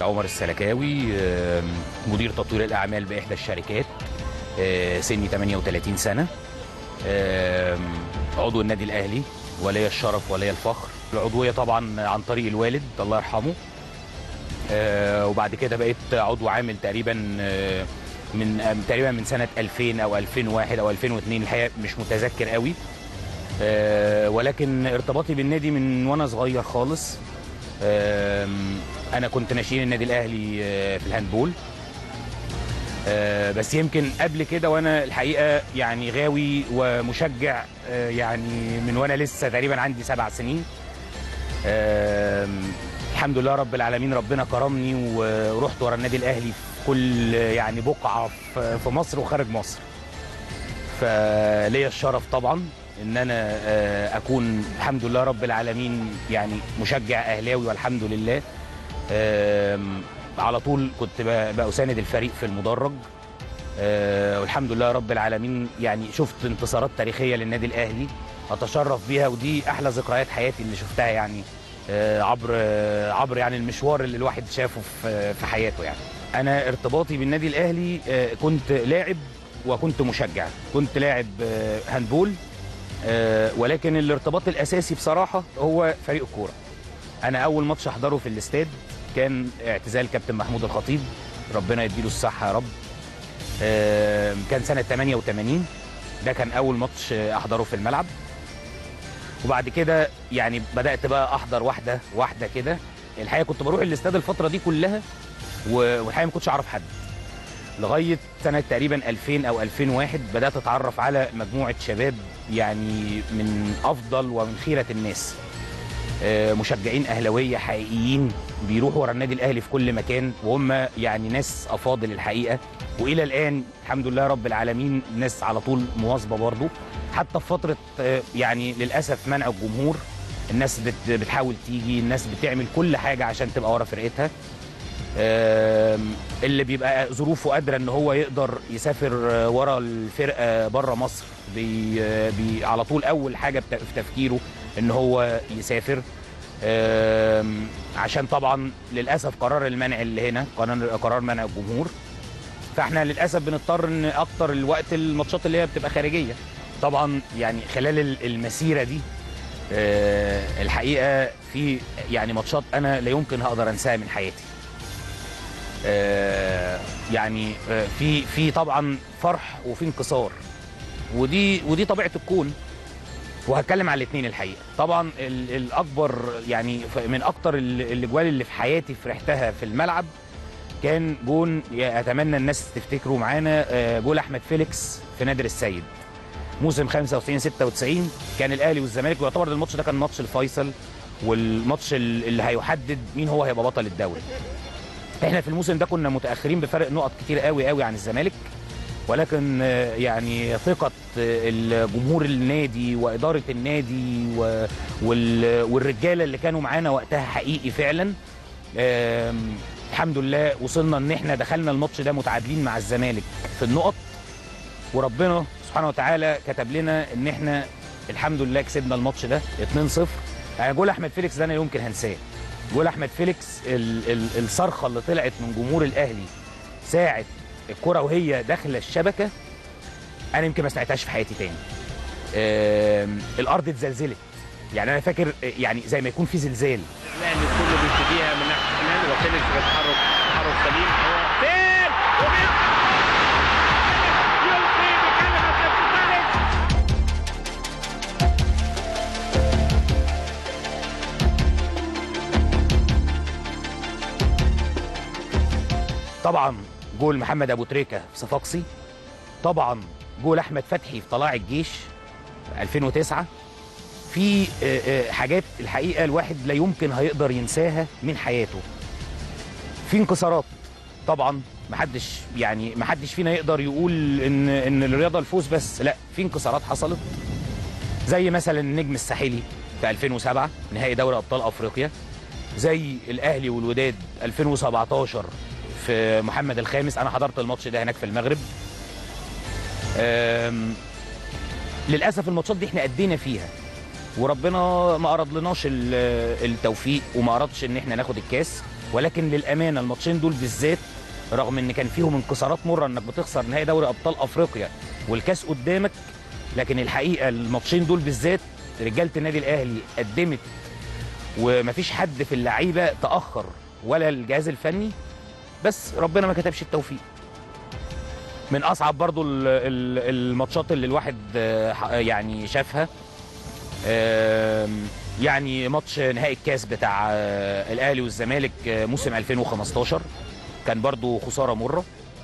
عمر السلكاوي آم، مدير تطوير الاعمال باحدى الشركات آه، سني 38 سنه آم، عضو النادي الاهلي ولي الشرف ولي الفخر العضويه طبعا عن طريق الوالد الله يرحمه آه، وبعد كده بقيت عضو عامل تقريبا آه، من آه، تقريبا من سنه 2000 او 2001 او 2002 الحقيقه مش متذكر قوي آه، ولكن ارتباطي بالنادي من وانا صغير خالص آم، انا كنت ناشئين النادي الاهلي آه، في الهاندبول آه، بس يمكن قبل كده وانا الحقيقه يعني غاوي ومشجع آه، يعني من وانا لسه تقريبا عندي سبع سنين آم، الحمد لله رب العالمين ربنا كرمني ورحت ورا النادي الاهلي في كل يعني بقعه في في مصر وخارج مصر فليا الشرف طبعا ان انا آه، اكون الحمد لله رب العالمين يعني مشجع اهلاوي والحمد لله آم، على طول كنت ب- بساند الفريق في المدرج آه، والحمد لله رب العالمين يعني شفت انتصارات تاريخيه للنادي الاهلي اتشرف بيها ودي احلى ذكريات حياتي اللي شفتها يعني آه، عبر آه، عبر يعني المشوار اللي الواحد شافه في في حياته يعني انا ارتباطي بالنادي الاهلي آه، كنت لاعب وكنت مشجع كنت لاعب آه، هاندبول آه، ولكن الارتباط الاساسي بصراحه هو فريق الكوره انا اول ماتش احضره في الاستاد كان اعتزال كابتن محمود الخطيب ربنا يديله الصحه يا رب آه، كان سنه 88 ده كان اول ماتش احضره في الملعب وبعد كده يعني بدات بقى احضر واحده واحده كده الحقيقه كنت بروح الاستاد الفتره دي كلها و- والحقيقه ما كنتش اعرف حد لغايه سنه تقريبا 2000 او 2001 بدات اتعرف على مجموعه شباب يعني من افضل ومن خيره الناس آه، مشجعين اهلاويه حقيقيين بيروحوا ورا النادي الاهلي في كل مكان وهم يعني ناس افاضل الحقيقه والى الان الحمد لله رب العالمين ناس على طول مواظبه برضو حتى في فتره آه، يعني للاسف منع الجمهور الناس بت بتحاول تيجي الناس بتعمل كل حاجه عشان تبقى ورا فرقتها آم، اللي بيبقى ظروفه قادره ان هو يقدر يسافر آه، ورا الفرقه بره مصر بي آه، بي على طول اول حاجه بت- في تفكيره ان هو يسافر آم، عشان طبعا للاسف قرار المنع اللي هنا قرار قرار منع الجمهور فاحنا للاسف بنضطر ان اكتر الوقت الماتشات اللي هي بتبقى خارجيه طبعا يعني خلال ال- المسيره دي آه، الحقيقه في يعني ماتشات انا لا يمكن هقدر انساها من حياتي آه، يعني آه، في في طبعا فرح وفي انكسار ودي ودي طبيعه الكون وهتكلم على الاثنين الحقيقه طبعا ال- الاكبر يعني ف- من اكتر ال- الاجوال اللي في حياتي فرحتها في الملعب كان جون يا- اتمنى الناس تفتكروا معانا آه، جول احمد فيليكس في نادر السيد موسم 95 96 كان الاهلي والزمالك ويعتبر الماتش ده كان ماتش الفيصل والماتش ال- اللي هيحدد مين هو هيبقى بطل الدوري احنا في الموسم ده كنا متاخرين بفرق نقط كتير قوي قوي عن الزمالك ولكن آه، يعني ثقة آه، الجمهور النادي وإدارة النادي و- وال- والرجالة اللي كانوا معانا وقتها حقيقي فعلا آم، الحمد لله وصلنا ان احنا دخلنا الماتش ده متعادلين مع الزمالك في النقط وربنا سبحانه وتعالى كتب لنا ان احنا الحمد لله كسبنا الماتش ده 2-0 يعني جول احمد فيليكس ده انا يمكن هنساه جول احمد فيليكس ال ال الصرخه اللي طلعت من جمهور الاهلي ساعه الكره وهي داخله الشبكه انا يمكن ما سمعتهاش في حياتي تاني آم، الارض اتزلزلت يعني انا فاكر آه، يعني زي ما يكون في زلزال الاهلي كله بيبتديها من ناحيه الشمال وفيليكس بيتحرك تحرك سليم هو فين وبيطلع يلقي بكلمه فيليكس طبعا جول محمد ابو تريكه في صفاقسي طبعا جول احمد فتحي في طلائع الجيش 2009 في آه، آه، حاجات الحقيقه الواحد لا يمكن هيقدر ينساها من حياته في انكسارات طبعا محدش يعني محدش فينا يقدر يقول ان ان الرياضه الفوز بس لا في انكسارات حصلت زي مثلا النجم الساحلي في 2007 نهائي دوري ابطال افريقيا زي الاهلي والوداد 2017 في محمد الخامس انا حضرت الماتش ده هناك في المغرب أم، للاسف الماتشات دي احنا ادينا فيها وربنا ما ارادلناش ال- التوفيق وما ارادش ان احنا ناخد الكاس ولكن للامانه الماتشين دول بالذات رغم ان كان فيهم انكسارات مره انك بتخسر نهائي دوري ابطال افريقيا والكاس قدامك لكن الحقيقه الماتشين دول بالذات رجاله النادي الاهلي قدمت ومفيش حد في اللعيبه تاخر ولا الجهاز الفني بس ربنا ما كتبش التوفيق من اصعب برضو ال- ال- الماتشات اللي الواحد آه، ح- يعني شافها آم، يعني ماتش نهائي الكاس بتاع آه، الاهلي والزمالك آه، موسم 2015 كان برضو خساره مره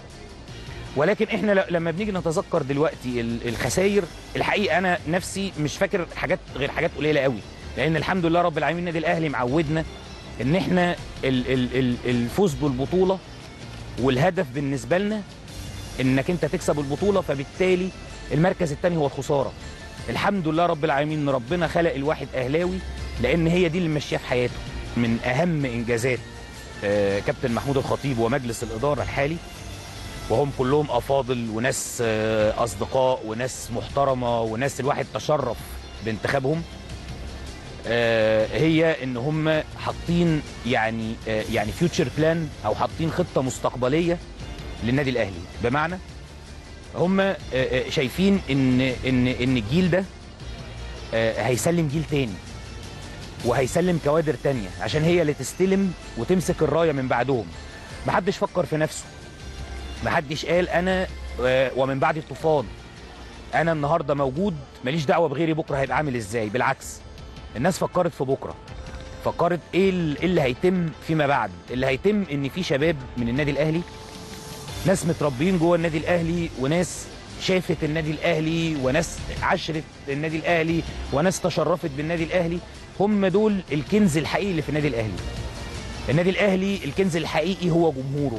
ولكن احنا ل- لما بنيجي نتذكر دلوقتي ال- الخسائر الحقيقه انا نفسي مش فاكر حاجات غير حاجات قليله قوي لان الحمد لله رب العالمين النادي الاهلي معودنا ان احنا ال- ال- ال- الفوز بالبطوله والهدف بالنسبه لنا انك انت تكسب البطوله فبالتالي المركز الثاني هو الخساره الحمد لله رب العالمين ان ربنا خلق الواحد اهلاوي لان هي دي اللي ماشيه في حياته من اهم انجازات آه، كابتن محمود الخطيب ومجلس الاداره الحالي وهم كلهم افاضل وناس آه، اصدقاء وناس محترمه وناس الواحد تشرف بانتخابهم آه، هي ان هم حاطين يعني آه، يعني فيوتشر بلان او حاطين خطه مستقبليه للنادي الاهلي بمعنى هم آه، آه، شايفين ان ان ان الجيل ده آه، هيسلم جيل تاني وهيسلم كوادر تانية عشان هي اللي تستلم وتمسك الرايه من بعدهم محدش فكر في نفسه محدش قال انا آه، ومن بعد الطوفان انا النهارده موجود ماليش دعوه بغيري بكره هيبقى عامل ازاي بالعكس الناس فكرت في بكره فكرت ايه ال- إيه اللي هيتم فيما بعد اللي هيتم ان في شباب من النادي الاهلي ناس متربيين جوه النادي الاهلي وناس شافت النادي الاهلي وناس عشرت النادي الاهلي وناس تشرفت بالنادي الاهلي هم دول الكنز الحقيقي اللي في النادي الاهلي النادي الاهلي الكنز الحقيقي هو جمهوره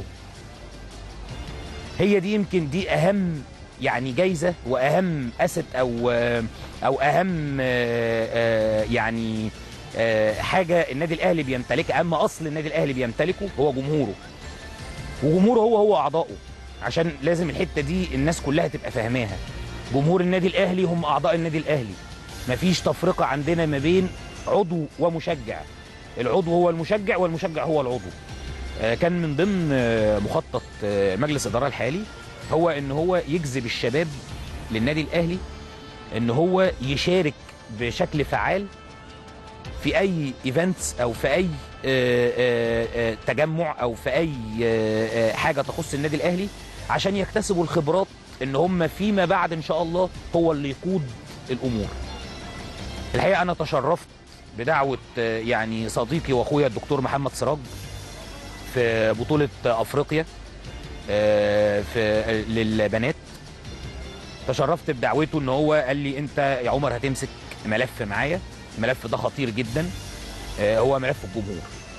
هي دي يمكن دي اهم يعني جايزه واهم اسد او او اهم آه، آه، يعني آه، حاجه النادي الاهلي بيمتلكها اهم اصل النادي الاهلي بيمتلكه هو جمهوره وجمهوره هو هو اعضائه عشان لازم الحته دي الناس كلها تبقى فاهماها جمهور النادي الاهلي هم اعضاء النادي الاهلي مفيش تفرقه عندنا ما بين عضو ومشجع العضو هو المشجع والمشجع هو العضو آه، كان من ضمن آه، مخطط آه، مجلس الاداره الحالي هو ان هو يجذب الشباب للنادي الاهلي ان هو يشارك بشكل فعال في اي ايفنتس او في اي آه، آه، آه، تجمع او في اي آه، آه، حاجه تخص النادي الاهلي عشان يكتسبوا الخبرات ان هم فيما بعد ان شاء الله هو اللي يقود الامور الحقيقه انا تشرفت بدعوه آه، يعني صديقي واخويا الدكتور محمد سراج في بطوله افريقيا آه، في للبنات تشرفت بدعوته ان هو قال لي انت يا عمر هتمسك ملف معايا الملف ده خطير جدا آه، هو ملف الجمهور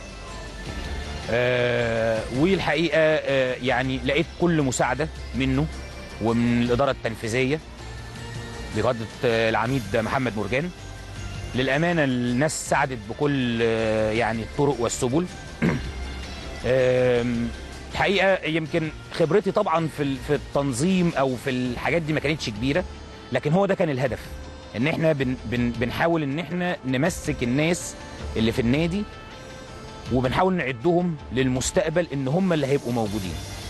آه، والحقيقه آه، يعني لقيت كل مساعده منه ومن الاداره التنفيذيه بقياده آه، العميد محمد مرجان للامانه الناس ساعدت بكل آه، يعني الطرق والسبل آم، الحقيقه يمكن خبرتي طبعا في ال- في التنظيم او في الحاجات دي ما كانتش كبيره لكن هو ده كان الهدف ان احنا بن بن بنحاول ان احنا نمسك الناس اللي في النادي وبنحاول نعدهم للمستقبل ان هم اللي هيبقوا موجودين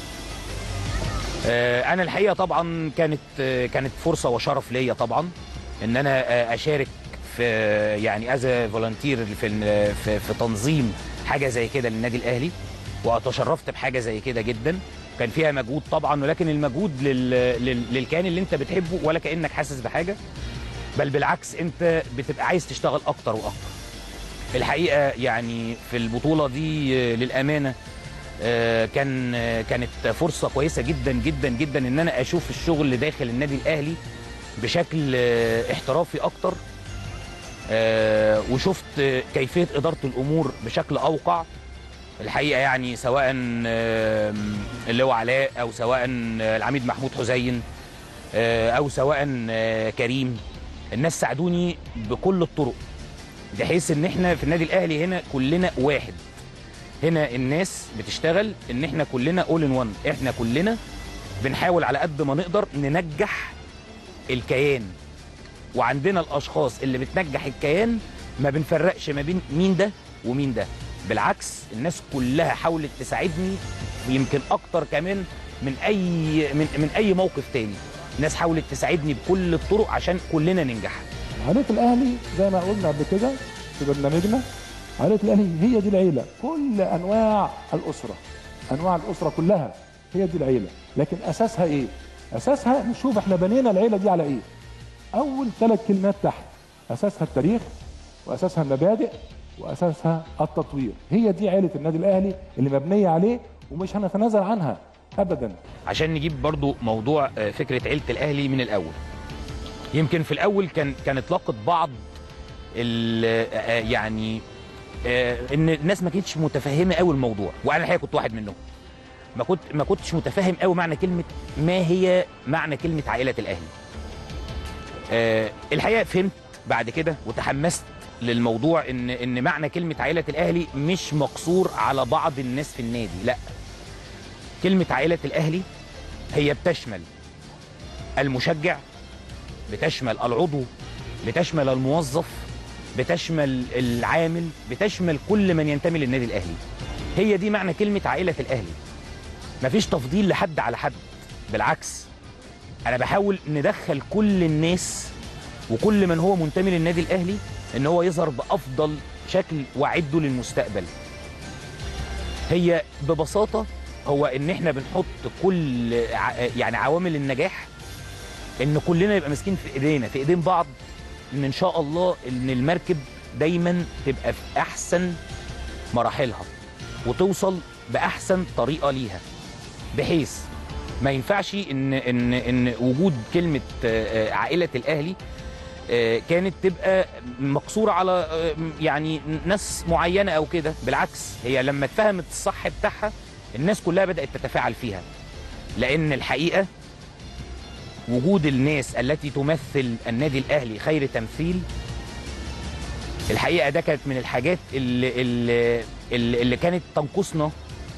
آه، انا الحقيقه طبعا كانت آه، كانت فرصه وشرف ليا طبعا ان انا آه، اشارك في يعني از فولنتير في ال- في في تنظيم حاجه زي كده للنادي الاهلي وتشرفت بحاجه زي كده جدا كان فيها مجهود طبعا ولكن المجهود لل... لل... للكيان اللي انت بتحبه ولا كانك حاسس بحاجه بل بالعكس انت بتبقى عايز تشتغل اكتر واكتر الحقيقه يعني في البطوله دي آه، للامانه آه، كان آه، كانت فرصه كويسه جدا جدا جدا ان انا اشوف الشغل داخل النادي الاهلي بشكل آه، احترافي اكتر آه، وشفت آه، كيفيه اداره الامور بشكل اوقع الحقيقه يعني سواء آم، اللي هو علاء او سواء العميد محمود حسين آه، او سواء آه، كريم الناس ساعدوني بكل الطرق بحيث ان احنا في النادي الاهلي هنا كلنا واحد هنا الناس بتشتغل ان احنا كلنا اول ان وان احنا كلنا بنحاول على قد ما نقدر ننجح الكيان وعندنا الاشخاص اللي بتنجح الكيان ما بنفرقش ما بين مين ده ومين ده بالعكس الناس كلها حاولت تساعدني يمكن اكتر كمان من اي من, من اي موقف تاني الناس حاولت تساعدني بكل الطرق عشان كلنا ننجح عائلة الأهلي زي ما قلنا قبل كده في برنامجنا عائلة الأهلي هي دي العيلة كل أنواع الأسرة أنواع الأسرة كلها هي دي العيلة لكن أساسها إيه؟ أساسها نشوف إحنا بنينا العيلة دي على إيه؟ أول ثلاث كلمات تحت أساسها التاريخ وأساسها المبادئ وأساسها التطوير هي دي عيلة النادي الأهلي اللي مبنية عليه ومش هنتنازل عنها أبدا عشان نجيب برضو موضوع آه، فكره عيله الاهلي من الاول يمكن في الاول كان كانت لاقت بعض ال- آه، يعني آه، ان الناس ما كانتش متفهمه قوي الموضوع وانا الحقيقه كنت واحد منهم ما كنت ما كنتش متفاهم قوي معنى كلمه ما هي معنى كلمه عائله الاهلي آه، الحقيقه فهمت بعد كده وتحمست للموضوع ان ان معنى كلمه عائله الاهلي مش مقصور على بعض الناس في النادي لا كلمه عائله الاهلي هي بتشمل المشجع بتشمل العضو بتشمل الموظف بتشمل العامل بتشمل كل من ينتمي للنادي الاهلي هي دي معنى كلمه عائله الاهلي مفيش تفضيل لحد على حد بالعكس انا بحاول ندخل كل الناس وكل من هو منتمي للنادي الاهلي ان هو يظهر بافضل شكل واعده للمستقبل هي ببساطه هو ان احنا بنحط كل ع- يعني عوامل النجاح ان كلنا يبقى ماسكين في ايدينا في ايدين بعض ان ان شاء الله ان المركب دايما تبقى في احسن مراحلها وتوصل باحسن طريقه ليها بحيث ما ينفعش ان ان ان وجود كلمه آه، آه، عائله الاهلي آه، كانت تبقى مقصوره على آه، يعني ناس معينه او كده بالعكس هي لما اتفهمت الصح بتاعها الناس كلها بدات تتفاعل فيها لان الحقيقه وجود الناس التي تمثل النادي الاهلي خير تمثيل الحقيقه ده كانت من الحاجات اللي اللي, اللي اللي كانت تنقصنا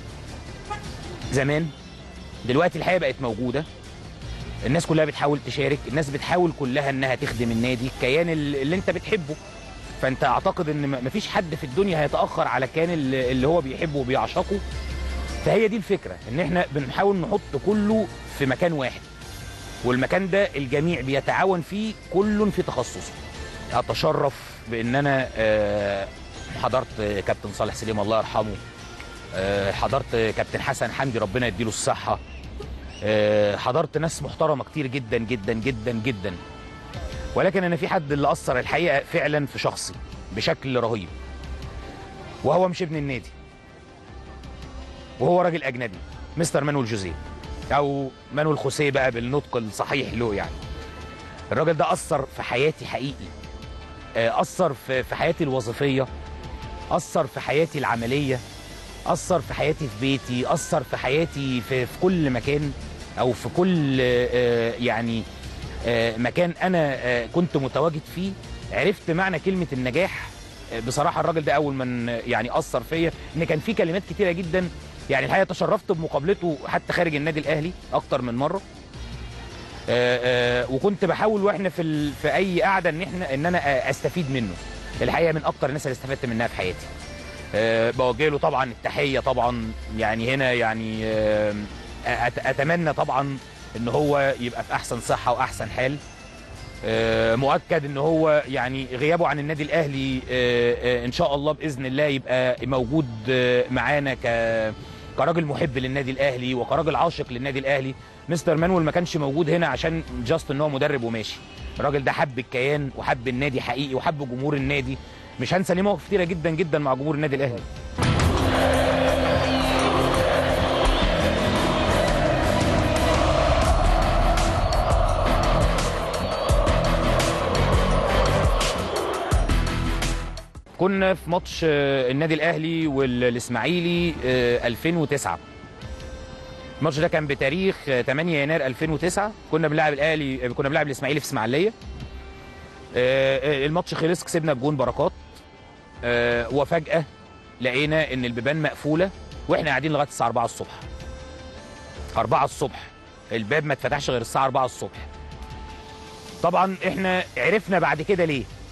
زمان دلوقتي الحقيقه بقت موجوده الناس كلها بتحاول تشارك الناس بتحاول كلها انها تخدم النادي الكيان اللي اللي انت بتحبه فانت اعتقد ان م- مفيش حد في الدنيا هيتاخر على كيان اللي اللي هو بيحبه وبيعشقه فهي دي الفكره ان احنا بنحاول نحط كله في مكان واحد والمكان ده الجميع بيتعاون فيه كل في تخصصه اتشرف بان انا آه، حضرت كابتن صالح سليم الله يرحمه آه، حضرت كابتن حسن حمدي ربنا يديله الصحه آه، حضرت ناس محترمه كتير جدا جدا جدا جدا ولكن انا في حد اللي اثر الحقيقه فعلا في شخصي بشكل رهيب وهو مش ابن النادي وهو راجل اجنبي مستر مانويل جوزيه او مانويل خوسيه بقى بالنطق الصحيح له يعني الراجل ده اثر في حياتي حقيقي آه، اثر في في حياتي الوظيفيه اثر في حياتي العمليه اثر في حياتي في بيتي اثر في حياتي في, في كل مكان او في كل آه، يعني آه، مكان انا آه، كنت متواجد فيه عرفت معنى كلمه النجاح آه، بصراحه الراجل ده اول من آه، يعني اثر فيا ان كان في كلمات كتيره جدا يعني الحقيقه تشرفت بمقابلته حتى خارج النادي الاهلي اكتر من مره آه، آه، وكنت بحاول واحنا في ال... في اي قعده ان احنا ان انا آه، استفيد منه الحقيقه من اكتر الناس اللي استفدت منها في حياتي آه، بوجه له طبعا التحيه طبعا يعني هنا يعني آه، أت- اتمنى طبعا ان هو يبقى في احسن صحه واحسن حال آه، مؤكد ان هو يعني غيابه عن النادي الاهلي آه، آه، ان شاء الله باذن الله يبقى موجود آه، معانا ك كراجل محب للنادي الاهلي وكراجل عاشق للنادي الاهلي مستر مانويل ما كانش موجود هنا عشان جاست ان هو مدرب وماشي الراجل ده حب الكيان وحب النادي حقيقي وحب جمهور النادي مش هنسى ليه مواقف كتيره جدا جدا مع جمهور النادي الاهلي كنا في ماتش آه، النادي الاهلي والاسماعيلي آه، 2009 الماتش ده كان بتاريخ آه، 8 يناير 2009 كنا بنلعب الاهلي آه، كنا بنلعب الاسماعيلي في اسماعيليه آه، آه، الماتش خلص كسبنا بجون بركات آه، وفجاه لقينا ان البيبان مقفوله واحنا قاعدين لغايه الساعه 4 الصبح 4 الصبح الباب ما اتفتحش غير الساعه 4 الصبح طبعا احنا عرفنا بعد كده ليه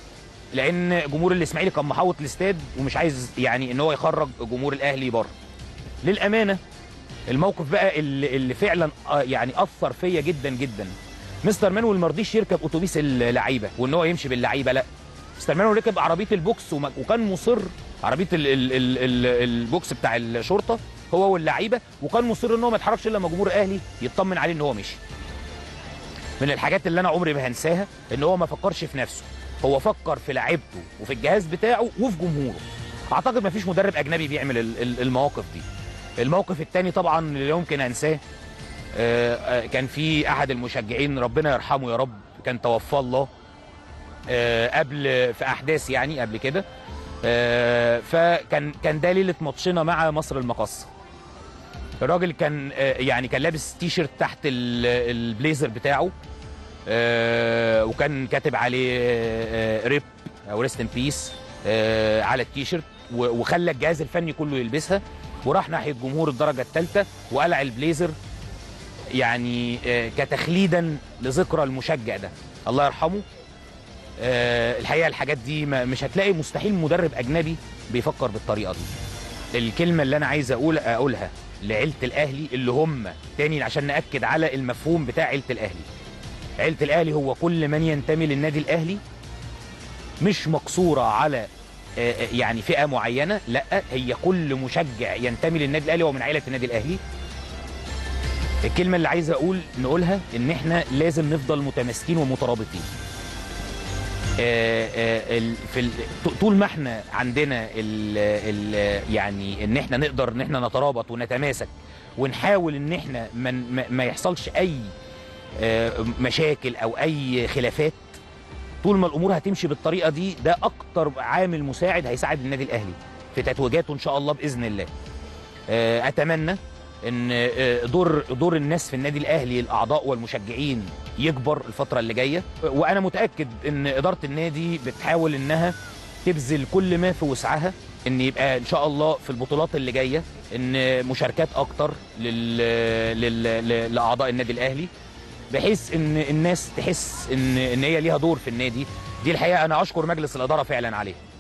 لان جمهور الاسماعيلي كان محوط الاستاد ومش عايز يعني ان هو يخرج جمهور الاهلي بره للامانه الموقف بقى اللي, اللي فعلا آه يعني اثر فيا جدا جدا مستر مانويل ما رضيش يركب اتوبيس اللعيبه وان هو يمشي باللعيبه لا مستر مانويل ركب عربيه البوكس وما- وكان مصر عربيه ال ال ال ال البوكس بتاع الشرطه هو واللعيبه وكان مصر ان هو ما يتحركش الا لما جمهور الاهلي يطمن عليه ان هو مشي من الحاجات اللي انا عمري ما هنساها ان هو ما فكرش في نفسه هو فكر في لعيبته وفي الجهاز بتاعه وفي جمهوره اعتقد ما فيش مدرب اجنبي بيعمل ال- ال- المواقف دي الموقف الثاني طبعا اللي يمكن انساه آه، آه، كان في احد المشجعين ربنا يرحمه يا رب كان توفى الله آه، قبل في احداث يعني قبل كده آه، فكان كان ده ليله ماتشنا مع مصر المقصه الراجل كان آه، يعني كان لابس تي شيرت تحت ال- البليزر بتاعه آه، وكان كاتب عليه آه، ريب او ريست ان بيس على التي شيرت و- وخلى الجهاز الفني كله يلبسها وراح ناحيه جمهور الدرجه الثالثه وقلع البليزر يعني آه، كتخليدا لذكرى المشجع ده الله يرحمه آه، الحقيقه الحاجات دي ما- مش هتلاقي مستحيل مدرب اجنبي بيفكر بالطريقه دي الكلمه اللي انا عايز اقول اقولها لعيله الاهلي اللي هم تاني عشان ناكد على المفهوم بتاع عيله الاهلي عيله الاهلي هو كل من ينتمي للنادي الاهلي مش مقصوره على آه، آه، يعني فئه معينه لا هي كل مشجع ينتمي للنادي الاهلي ومن عائله النادي الاهلي الكلمه اللي عايز اقول نقولها ان احنا لازم نفضل متماسكين ومترابطين آه، آه، ال- في ال- طول ما احنا عندنا ال ال يعني ان احنا نقدر ان احنا نترابط ونتماسك ونحاول ان احنا ما ما- ما يحصلش اي آه، مشاكل او اي خلافات طول ما الامور هتمشي بالطريقه دي ده اكتر عامل مساعد هيساعد النادي الاهلي في تتويجاته ان شاء الله باذن الله آه، اتمنى ان آه، دور دور الناس في النادي الاهلي الاعضاء والمشجعين يكبر الفتره اللي جايه وانا متاكد ان اداره النادي بتحاول انها تبذل كل ما في وسعها ان يبقى ان شاء الله في البطولات اللي جايه ان مشاركات اكتر لل... لل... ل- لاعضاء النادي الاهلي بحيث ان الناس تحس ان ان هي ليها دور في النادي دي الحقيقه انا اشكر مجلس الاداره فعلا عليه